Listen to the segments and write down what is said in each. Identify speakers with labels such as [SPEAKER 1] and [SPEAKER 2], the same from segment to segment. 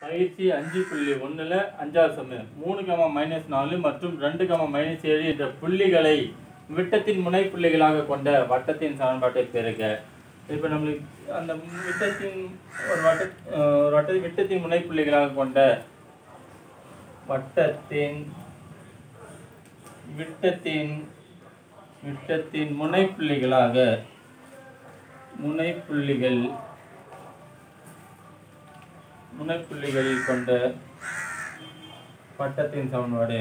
[SPEAKER 1] பயிற்சி அஞ்சு புள்ளி ஒன்றில் அஞ்சாவது சமய மூணு கமா மைனஸ் நாலு மற்றும் ரெண்டு கமா மைனஸ் ஏழு என்ற புள்ளிகளை விட்டத்தின் முனை புள்ளிகளாக கொண்ட வட்டத்தின் சமன்பாட்டை பெறுக இப்போ நம்மளுக்கு அந்த விட்டத்தின் ஒரு வட்ட அஹ் ஒரு வட்ட விட்டத்தின் முனை புள்ளிகளாக கொண்ட வட்டத்தின் விட்டத்தின் விட்டத்தின் முனைப்புள்ளிகளாக முனைப்புள்ளிகள் முனைப்புள்ளிகள் கொண்ட வட்டத்தின் சமன்பாடு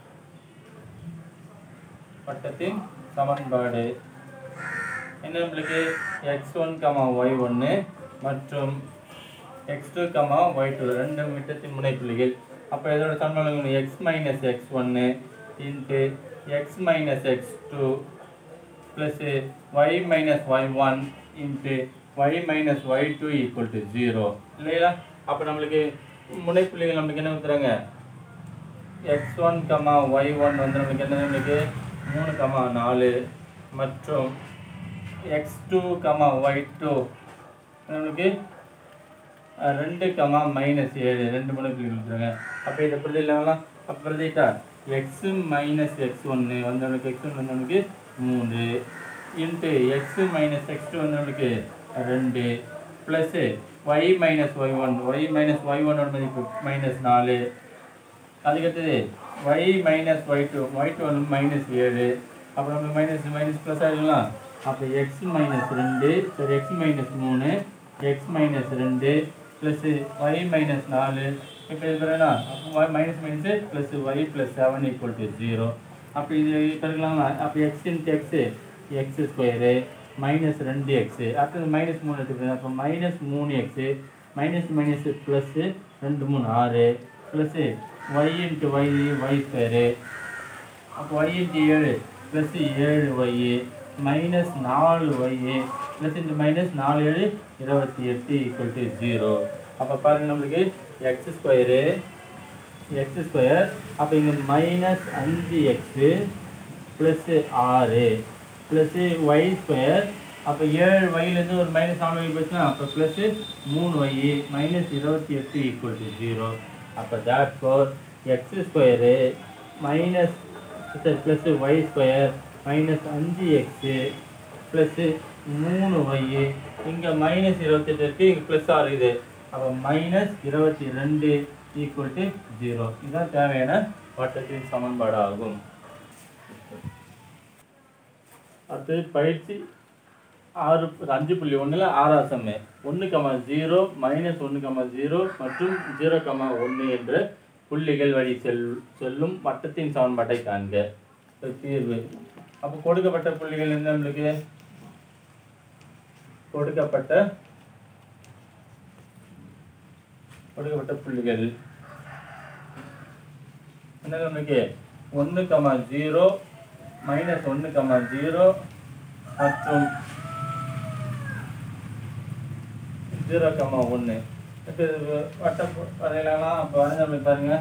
[SPEAKER 1] வட்டத்தின் சமன்பாடு என்ன நம்மளுக்கு எக்ஸ் ஒன் கமா ஒய் ஒன்று மற்றும் X two comma Y two ரெண்டு விட்டத்தின் முனைப்புள்ளிகள் அப்போ இதோட சமன்பாடு எக்ஸ் மைனஸ் எக்ஸ் ஒன்று into X minus X two plus Y minus Y one into Y minus Y two equal to zero இல்லையா அப்போ நம்மளுக்கு முனைப்புள்ளிகள் நம்மளுக்கு என்ன கொடுத்துறாங்க X one comma Y one வந்து நம்மளுக்கு என்ன நம்மளுக்கு மூணு கமா நாலு மற்றும் X two comma Y two நம்மளுக்கு அஹ், ரெண்டு கமா மைனஸ் ஏழு ரெண்டு முனைப்புள்ளிகள் கொடுத்துருங்க அப்போ இதை புரிஞ்சிடலாம் அப்போ புரிஞ்சுக்கிட்டா எக்ஸ் மைனஸ் எக்ஸ் ஒன்று வந்து நம்மளுக்கு எக்ஸ் ஒன்று வந்து நம்மளுக்கு மூணு into X minus X two வந்து நம்மளுக்கு ரெண்டு plus Y minus Y one Y minus Y ஒன்னோட மதிப்பு மைனஸ் நாலு அதுக்கடுத்தது Y minus Y two Y two வந்து மைனஸ் ஏழு அப்புறம் நம்ம மைனஸ் மைனஸ் ப்ளஸ் ஆகிடலாம் அப்போ எக்ஸ் மைனஸ் ரெண்டு சரி எக்ஸ் மைனஸ் மூணு எக்ஸ் மைனஸ் ரெண்டு ப்ளஸ்ஸு ஒய் மைனஸ் நாலு இப்போ இது என்ன Y minus minus plus Y plus seven equal to zero அப்போ இது பெருக்கலாமா அப்போ X into X X square minus ரெண்டு எக்ஸு அடுத்தது மைனஸ் மூணு எடுத்துக்கிறேன் அப்போ மைனஸ் மூணு எக்ஸு மைனஸ் மைனஸ் ப்ளஸ்ஸு ரெண்டு மூணு ஆறு plus Y into Y Y square அப்போ ஒய் இன்ட்டு ஏழு ப்ளஸ் ஏழு ஒய் மைனஸ் நாலு ஒய் ப்ளஸ் இன்ட்டு மைனஸ் நாலு ஏழு இருபத்தி எட்டு ஈக்குவல் டு ஜீரோ அப்போ பாருங்க நம்மளுக்கு எக்ஸ் ஸ்கொயரு எக்ஸ் ஸ்கொயர் அப்போ இங்கே மைனஸ் அஞ்சு எக்ஸு ப்ளஸ்ஸு ஆறு ப்ளஸ்ஸு ஒய் ஸ்கொயர் அப்போ ஏழு ஒய்லேருந்து ஒரு மைனஸ் நாலு ஒய் போச்சுன்னா அப்போ ப்ளஸ்ஸு மூணு ஒய் மைனஸ் இருபத்தி எட்டு ஈக்குவல் டு ஜீரோ அப்போ that four X square minus plus Y square minus அஞ்சு எக்ஸு ப்ளஸ்ஸு மூணு ஒய் இங்கே மைனஸ் இருபத்தெட்டு இருக்குது இங்கே ப்ளஸ் ஆறு இது அப்போ மைனஸ் இருபத்தி ரெண்டு ஈக்குவல் டு ஜீரோ இதுதான் தேவையான வட்டத்தின் சமன்பாடு ஆகும் அடுத்தது பயிற்சி ஆறு அஞ்சு புள்ளி ஒன்றில் ஆறாவது சம்மை ஒன்று கமா ஜீரோ மைனஸ் ஒன்று கமா ஜீரோ மற்றும் ஜீரோ கமா ஒன்று என்ற புள்ளிகள் வழி செல் செல்லும் வட்டத்தின் சமன்பாட்டை காண்க இது தீர்வு அப்போ கொடுக்கப்பட்ட புள்ளிகள் என்ன நம்மளுக்கு கொடுக்கப்பட்ட கொடுக்கப்பட்ட புள்ளிகள் என்ன நம்மளுக்கு ஒன்று கமா ஜீரோ மைனஸ் ஒன்று கமா ஜீரோ மற்றும் ஜீரோ கமா ஒன்று இப்போ இது வட்ட வரையலாம் அப்போ வந்து நம்மளுக்கு பாருங்க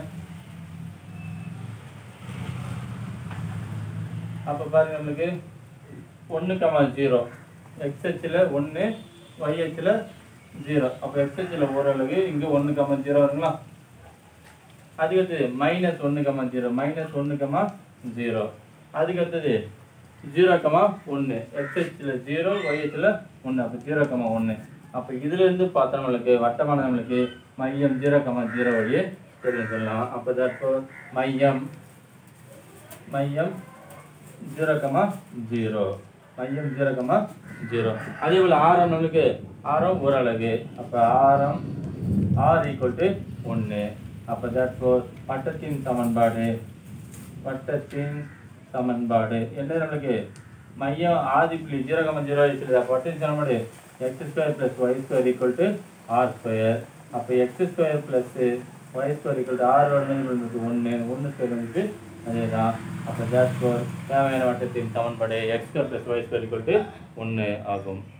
[SPEAKER 1] அப்போ பாருங்க நம்மளுக்கு ஒன்று கமா ஜீரோ எக்ஸ்ஹெச்சில் ஒன்று ஒய்ஹெச்சில் ஜீரோ அப்போ எக்ஸ்ஹெச்சில் ஓரளவு இங்கே ஒன்று கமா ஜீரோ வருங்களா அதுக்கடுத்தது மைனஸ் ஒன்று கமா ஜீரோ மைனஸ் ஒன்று கமா ஜீரோ அதுக்கடுத்தது ஜீரோ கமா ஒன்று எக்ஸ்ஹெச்சில் ஜீரோ ஒய்ஹெச்சில் ஒன்று அப்போ ஜீரோ கமா ஒன்று அப்போ இதுலேருந்து பார்த்தா நம்மளுக்கு வட்டமான நம்மளுக்கு மையம் ஜீரோ கமா ஜீரோ வழியே தெரியும் சொல்லலாம் அப்போ தற்போ மையம் மையம் ஜீரோ கமா ஜீரோ மையம் ஜீரோ கமா ஜீரோ அதே போல் ஆரம் நம்மளுக்கு ஆரம் ஒரு அலகு அப்போ ஆரம் ஆர் ஈக்குவல் டு ஒன்று அப்போ தற்போர் வட்டத்தின் சமன்பாடு வட்டத்தின் சமன்பாடு என்ன நம்மளுக்கு மையம் ஆதி புள்ளி ஜீரோ கமா ஜீரோ இருக்குது அப்போ வட்டத்தின் சமன்பாடு X square plus Y square equal to R square அப்போ X square plus Y square equal to R ஒன்று நம்மளுக்கு ஒன்று ஒன்று ஸ்கொயர் வந்துட்டு அதே தான் அப்போ தேட் தேவையான வட்டத்தின் சமன்பாடு X square plus Y square equal to ஒன்று ஆகும்